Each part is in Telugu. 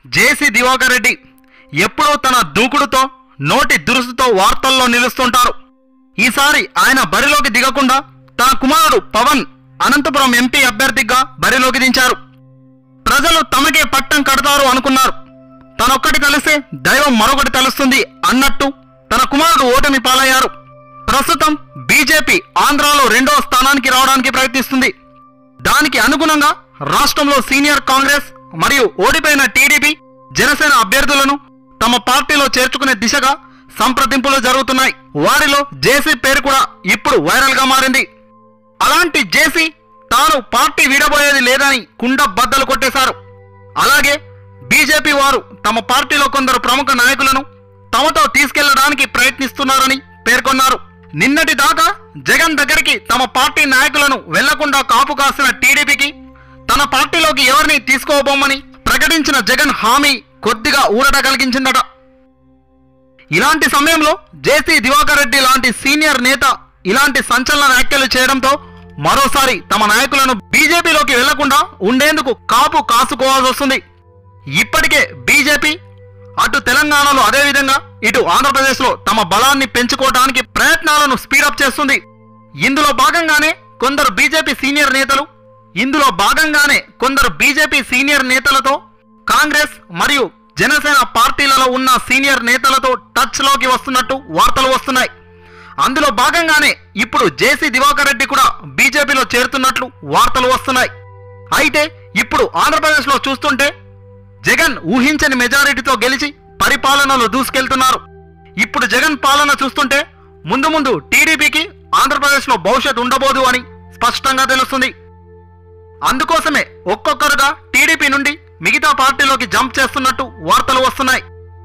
జేసీ దివాకర్ రెడ్డి ఎప్పుడూ తన దూకుడుతో నోటి దురుసుతో వార్తల్లో నిలుస్తుంటారు ఈసారి ఆయన బరిలోకి దిగకుండా తన కుమారుడు పవన్ అనంతపురం ఎంపీ అభ్యర్థిగా బరిలోకి దించారు ప్రజలు తమకే పట్టం కడతారు అనుకున్నారు తనొక్కటి కలిస్తే దైవం మరొకటి కలుస్తుంది అన్నట్టు తన కుమారుడు ఓటమి పాలయ్యారు ప్రస్తుతం బీజేపీ ఆంధ్రాలో రెండో స్థానానికి రావడానికి ప్రయత్నిస్తుంది దానికి అనుగుణంగా రాష్ట్రంలో సీనియర్ కాంగ్రెస్ మరియు ఓడిపోయిన టీడీపీ జనసేన అభ్యర్థులను తమ పార్టీలో చేర్చుకునే దిశగా సంప్రదింపులు జరుగుతున్నాయి వారిలో జేసీ పేరు కూడా ఇప్పుడు వైరల్ గా మారింది అలాంటి జేసీ తాను పార్టీ వీడబోయేది లేదని కుండ బద్దలు కొట్టేశారు అలాగే బీజేపీ వారు తమ పార్టీలో కొందరు ప్రముఖ నాయకులను తమతో తీసుకెళ్లడానికి ప్రయత్నిస్తున్నారని పేర్కొన్నారు నిన్నటి దాకా జగన్ దగ్గరికి తమ పార్టీ నాయకులను వెళ్లకుండా కాపు కాసిన టీడీపీకి తన పార్టీలోకి ఎవరిని తీసుకోబోమని ప్రకటించిన జగన్ హామీ కొద్దిగా ఊరట కలిగించిందట ఇలాంటి సమయంలో జేసీ దివాకర్ రెడ్డి లాంటి సీనియర్ నేత ఇలాంటి సంచలన వ్యాఖ్యలు చేయడంతో మరోసారి తమ నాయకులను బీజేపీలోకి వెళ్లకుండా ఉండేందుకు కాపు కాసుకోవాల్సి వస్తుంది ఇప్పటికే బీజేపీ అటు తెలంగాణలో అదేవిధంగా ఇటు ఆంధ్రప్రదేశ్లో తమ బలాన్ని పెంచుకోవడానికి ప్రయత్నాలను స్పీడప్ చేస్తుంది ఇందులో భాగంగానే కొందరు బీజేపీ సీనియర్ నేతలు ఇందులో భాగంగానే కొందరు బీజేపీ సీనియర్ నేతలతో కాంగ్రెస్ మరియు జనసేన పార్టీలలో ఉన్న సీనియర్ నేతలతో టచ్ లోకి వస్తున్నట్టు వార్తలు వస్తున్నాయి అందులో భాగంగానే ఇప్పుడు జేసీ దివాకర్ రెడ్డి కూడా బీజేపీలో చేరుతున్నట్లు వార్తలు వస్తున్నాయి అయితే ఇప్పుడు ఆంధ్రప్రదేశ్లో చూస్తుంటే జగన్ ఊహించని మెజారిటీతో గెలిచి పరిపాలనలో దూసుకెళ్తున్నారు ఇప్పుడు జగన్ పాలన చూస్తుంటే ముందు ముందు టీడీపీకి ఆంధ్రప్రదేశ్లో భవిష్యత్ ఉండబోదు అని స్పష్టంగా తెలుస్తుంది అందుకోసమే ఒక్కొక్కరుగా టీడీపీ నుండి మిగతా పార్టీలోకి జంప్ చేస్తున్నట్టు వార్తలు వస్తున్నాయి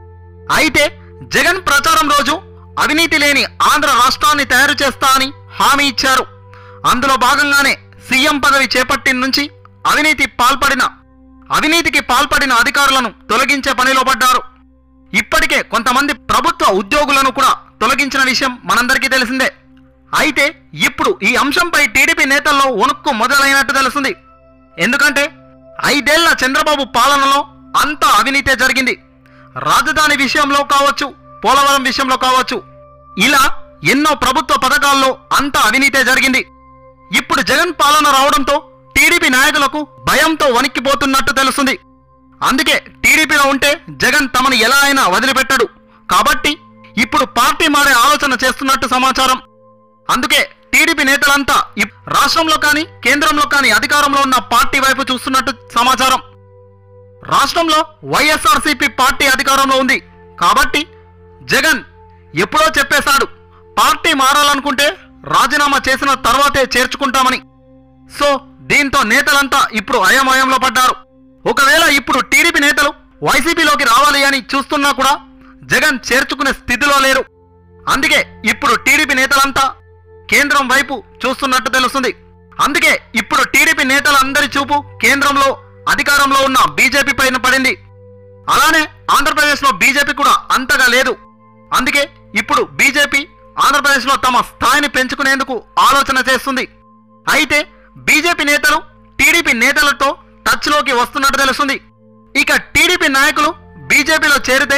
అయితే జగన్ ప్రచారం రోజు అవినీతి లేని ఆంధ్ర రాష్ట్రాన్ని తయారు చేస్తా అని హామీ ఇచ్చారు అందులో భాగంగానే సీఎం పదవి చేపట్టిన నుంచి అవినీతి పాల్పడిన అవినీతికి పాల్పడిన అధికారులను తొలగించే పనిలో పడ్డారు ఇప్పటికే కొంతమంది ప్రభుత్వ ఉద్యోగులను కూడా తొలగించిన విషయం మనందరికీ తెలిసిందే అయితే ఇప్పుడు ఈ అంశంపై టీడీపీ నేతల్లో వణుక్కు మొదలైనట్టు తెలుస్తుంది ఎందుకంటే ఐదేళ్ల చంద్రబాబు పాలనలో అంతా అవినీతే జరిగింది రాజధాని విషయంలో కావచ్చు పోలవరం విషయంలో కావచ్చు ఇలా ఎన్నో ప్రభుత్వ పథకాల్లో అంతా అవినీతే జరిగింది ఇప్పుడు జగన్ పాలన రావడంతో టీడీపీ నాయకులకు భయంతో వణిక్కిపోతున్నట్టు తెలుస్తుంది అందుకే టీడీపీలో ఉంటే జగన్ తమను ఎలా అయినా వదిలిపెట్టడు కాబట్టి ఇప్పుడు పార్టీ మారే ఆలోచన చేస్తున్నట్టు సమాచారం అందుకే టీడీపీ నేతలంతా ఇప్- రాష్ట్రంలో కానీ కేంద్రంలో కానీ అధికారంలో ఉన్న పార్టీ వైపు చూస్తున్నట్టు సమాచారం రాష్ట్రంలో వైఎస్ఆర్సీపీ పార్టీ అధికారంలో ఉంది కాబట్టి జగన్ ఎప్పుడో చెప్పేశాడు పార్టీ మారాలనుకుంటే రాజీనామా చేసిన తర్వాతే చేర్చుకుంటామని సో దీంతో నేతలంతా ఇప్పుడు అయమయంలో పడ్డారు ఒకవేళ ఇప్పుడు టీడీపీ నేతలు వైసీపీలోకి రావాలి అని చూస్తున్నా కూడా జగన్ చేర్చుకునే స్థితిలో లేరు అందుకే ఇప్పుడు టీడీపీ నేతలంతా కేంద్రం వైపు చూస్తున్నట్టు తెలుస్తుంది అందుకే ఇప్పుడు టీడీపీ నేతలందరి చూపు కేంద్రంలో అధికారంలో ఉన్న బీజేపీ పైన పడింది అలానే ఆంధ్రప్రదేశ్లో బీజేపీ కూడా అంతగా లేదు అందుకే ఇప్పుడు బీజేపీ ఆంధ్రప్రదేశ్లో తమ స్థాయిని పెంచుకునేందుకు ఆలోచన చేస్తుంది అయితే బీజేపీ నేతలు టీడీపీ నేతలతో టచ్లోకి వస్తున్నట్టు తెలుస్తుంది ఇక టీడీపీ నాయకులు బీజేపీలో చేరితే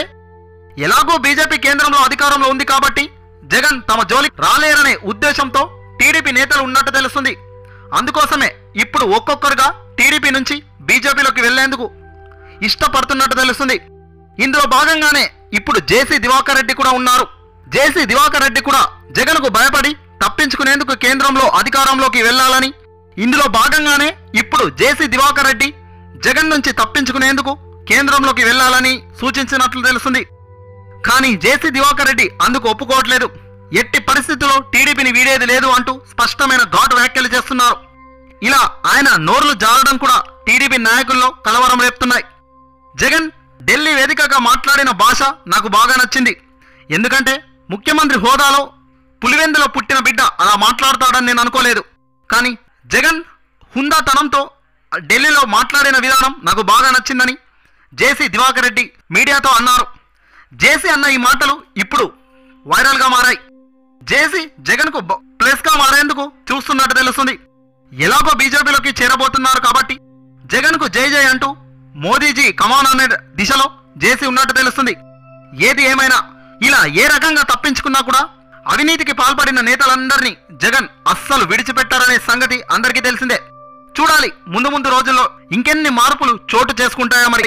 ఎలాగో బీజేపీ కేంద్రంలో అధికారంలో ఉంది కాబట్టి జగన్ తమ జోలికి రాలేరనే ఉద్దేశంతో టీడీపీ నేతలు ఉన్నట్టు తెలుస్తుంది అందుకోసమే ఇప్పుడు ఒక్కొక్కరుగా టీడీపీ నుంచి బీజేపీలోకి వెళ్లేందుకు ఇష్టపడుతున్నట్టు తెలుస్తుంది ఇందులో భాగంగానే ఇప్పుడు జేసీ దివాకర్ రెడ్డి కూడా ఉన్నారు జేసీ దివాకర్ రెడ్డి కూడా జగన్కు భయపడి తప్పించుకునేందుకు కేంద్రంలో అధికారంలోకి వెళ్లాలని ఇందులో భాగంగానే ఇప్పుడు జేసీ దివాకర్ రెడ్డి జగన్ నుంచి తప్పించుకునేందుకు కేంద్రంలోకి వెళ్లాలని సూచించినట్లు తెలుస్తుంది కానీ జేసీ దివాకర్ రెడ్డి అందుకు ఒప్పుకోవట్లేదు ఎట్టి పరిస్థితుల్లో టీడీపీని వీడేది లేదు అంటూ స్పష్టమైన ఘాటు వ్యాఖ్యలు చేస్తున్నారు ఇలా ఆయన నోర్లు జారడం కూడా టీడీపీ నాయకుల్లో కలవరం రేపుతున్నాయి జగన్ ఢిల్లీ వేదికగా మాట్లాడిన భాష నాకు బాగా నచ్చింది ఎందుకంటే ముఖ్యమంత్రి హోదాలో పులివెందులో పుట్టిన బిడ్డ అలా మాట్లాడతాడని నేను అనుకోలేదు కానీ జగన్ హుందాతనంతో ఢిల్లీలో మాట్లాడిన విధానం నాకు బాగా నచ్చిందని జేసీ దివాకర్ రెడ్డి మీడియాతో అన్నారు జేసీ అన్న ఈ మాటలు ఇప్పుడు వైరల్గా మారాయి జేసీ జగన్కు బ- ప్లస్గా మారేందుకు చూస్తున్నట్టు తెలుస్తుంది ఎలాగో బీజేపీలోకి చేరబోతున్నారు కాబట్టి జగన్కు జై జై అంటూ మోదీజీ కమాన్ అనే దిశలో జేసీ ఉన్నట్టు తెలుస్తుంది ఏది ఏమైనా ఇలా ఏ రకంగా తప్పించుకున్నా కూడా అవినీతికి పాల్పడిన నేతలందరినీ జగన్ అస్సలు విడిచిపెట్టారనే సంగతి అందరికీ తెలిసిందే చూడాలి ముందు ముందు రోజుల్లో ఇంకెన్ని మార్పులు చోటు చేసుకుంటాయో మరి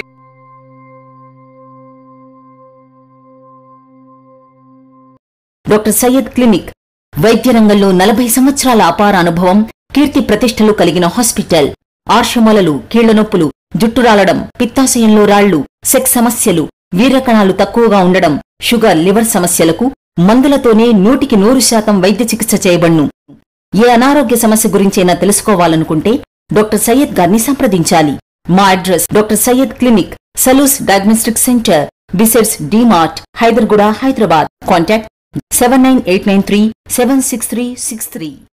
డాక్టర్ సయ్యద్ క్లినిక్ వైద్య రంగంలో నలభై సంవత్సరాల అపార అనుభవం కీర్తి ప్రతిష్టలు కలిగిన హాస్పిటల్ ఆర్షమొలలు కీళ్ల నొప్పులు జుట్టు రాలడం పిత్తాశయంలో రాళ్లు సెక్స్ సమస్యలు వీర్యకణాలు తక్కువగా ఉండడం షుగర్ లివర్ సమస్యలకు మందులతోనే నూటికి నూరు శాతం వైద్య చికిత్స చేయబడ్ను ఏ అనారోగ్య సమస్య గురించైనా తెలుసుకోవాలనుకుంటే డాక్టర్ సయ్యద్ గారిని సంప్రదించాలి మా అడ్రస్ డాక్టర్ సయ్యద్ క్లినిక్ సలూస్ diagnostic centre besides DMart Hyderguda Hyderabad contact seven nine eight nine three seven six three six three